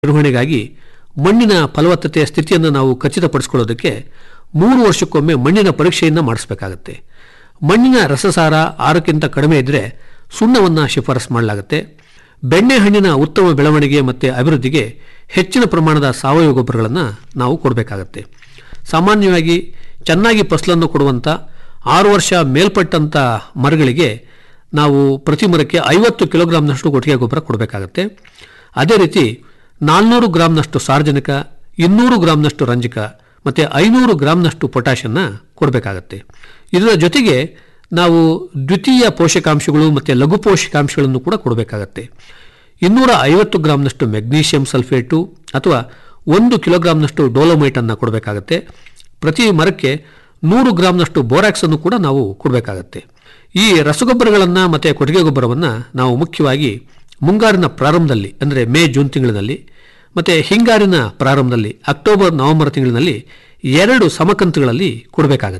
ನಿರ್ವಹಣೆಗಾಗಿ ಮಣ್ಣಿನ ಫಲವತ್ತತೆಯ ಸ್ಥಿತಿಯನ್ನು ನಾವು ಖಚಿತಪಡಿಸಿಕೊಳ್ಳೋದಕ್ಕೆ ಮೂರು ವರ್ಷಕ್ಕೊಮ್ಮೆ ಮಣ್ಣಿನ ಪರೀಕ್ಷೆಯನ್ನು ಮಾಡಿಸಬೇಕಾಗತ್ತೆ ಮಣ್ಣಿನ ರಸಸಾರ ಆರಕ್ಕಿಂತ ಕಡಿಮೆ ಇದ್ದರೆ ಸುಣ್ಣವನ್ನು ಶಿಫಾರಸು ಮಾಡಲಾಗುತ್ತೆ ಬೆಣ್ಣೆಹಣ್ಣಿನ ಉತ್ತಮ ಬೆಳವಣಿಗೆ ಮತ್ತು ಅಭಿವೃದ್ಧಿಗೆ ಹೆಚ್ಚಿನ ಪ್ರಮಾಣದ ಸಾವಯವ ಗೊಬ್ಬರಗಳನ್ನು ನಾವು ಕೊಡಬೇಕಾಗತ್ತೆ ಸಾಮಾನ್ಯವಾಗಿ ಚೆನ್ನಾಗಿ ಫಸಲನ್ನು ಕೊಡುವಂಥ ಆರು ವರ್ಷ ಮೇಲ್ಪಟ್ಟಂಥ ಮರಗಳಿಗೆ ನಾವು ಪ್ರತಿ ಮರಕ್ಕೆ ಐವತ್ತು ಕಿಲೋಗ್ರಾಂನಷ್ಟು ಕೊಟ್ಟಿಗೆ ಗೊಬ್ಬರ ಕೊಡಬೇಕಾಗತ್ತೆ ಅದೇ ರೀತಿ ನಾಲ್ನೂರು ಗ್ರಾಂನಷ್ಟು ಸಾರ್ವಜನಿಕ ಇನ್ನೂರು ಗ್ರಾಂನಷ್ಟು ರಂಜಕ ಮತ್ತು ಐನೂರು ಗ್ರಾಂನಷ್ಟು ಪೊಟ್ಯಾಷನ್ನು ಕೊಡಬೇಕಾಗತ್ತೆ ಇದರ ಜೊತೆಗೆ ನಾವು ದ್ವಿತೀಯ ಪೋಷಕಾಂಶಗಳು ಮತ್ತು ಲಘು ಪೋಷಕಾಂಶಗಳನ್ನು ಕೂಡ ಕೊಡಬೇಕಾಗತ್ತೆ ಇನ್ನೂರ ಐವತ್ತು ಗ್ರಾಂನಷ್ಟು ಮೆಗ್ನೀಷಿಯಂ ಸಲ್ಫೇಟು ಅಥವಾ ಒಂದು ಕಿಲೋಗ್ರಾಂನಷ್ಟು ಡೋಲೋಮೈಟನ್ನು ಕೊಡಬೇಕಾಗತ್ತೆ ಪ್ರತಿ ಮರಕ್ಕೆ ನೂರು ಗ್ರಾಂನಷ್ಟು ಬೋರಾಕ್ಸ್ ಅನ್ನು ಕೂಡ ನಾವು ಕೊಡಬೇಕಾಗತ್ತೆ ಈ ರಸಗೊಬ್ಬರಗಳನ್ನು ಮತ್ತು ಕೊಟ್ಟಿಗೆ ಗೊಬ್ಬರವನ್ನು ನಾವು ಮುಖ್ಯವಾಗಿ ಮುಂಗಾರಿನ ಪ್ರಾರಂಭದಲ್ಲಿ ಅಂದರೆ ಮೇ ಜೂನ್ ತಿಂಗಳಿನಲ್ಲಿ ಮತ್ತು ಹಿಂಗಾರಿನ ಪ್ರಾರಂಭದಲ್ಲಿ ಅಕ್ಟೋಬರ್ ನವೆಂಬರ್ ತಿಂಗಳಿನಲ್ಲಿ ಎರಡು ಸಮಕಂತುಗಳಲ್ಲಿ ಕೊಡಬೇಕಾಗತ್ತೆ